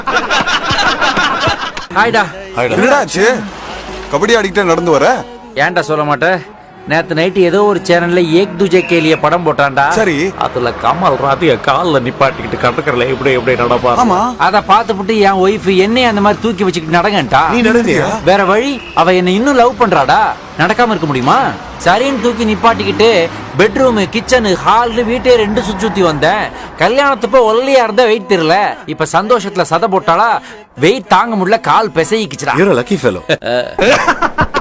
ஹாய்டா என்னடா ஆச்சு கபடி ஆடிக்கிட்டே நடந்து வர ஏன்டா சொல்ல மாட்டேன் நேத்து நைட்டு ஏதோ ஒரு சேனல்ல ஏக் துஜே கேலிய படம் போட்டான்டா சரி. அதுல கமல் ராதிய கால்ல நிப்பாட்டிக்கிட்டு கடற்கரையில எப்படி எப்படி நடப்பா ஆமா. அத பாத்துப்புட்டு என் ஒய்ஃப் என்னைய அந்த மாதிரி தூக்கி வச்சுக்கிட்டு நடங்கன்ட்டா நீ நடந்தியா? வேற வழி அவ என்ன இன்னும் லவ் பண்றாடா நடக்காம இருக்க முடியுமா சரின்னு தூக்கி நிப்பாட்டிக்கிட்டு பெட்ரூம் கிச்சனு ஹால் வீட்டே ரெண்டு சுத்தி சுத்தி வந்தேன் கல்யாணத்துப்ப ஒல்லியா இருந்தா வெயிட் தெரியல இப்ப சந்தோஷத்துல சதை போட்டாளா வெயிட் தாங்க முடியல கால் பிசைக்கிச்சுடா லக்கி ஃபெலோ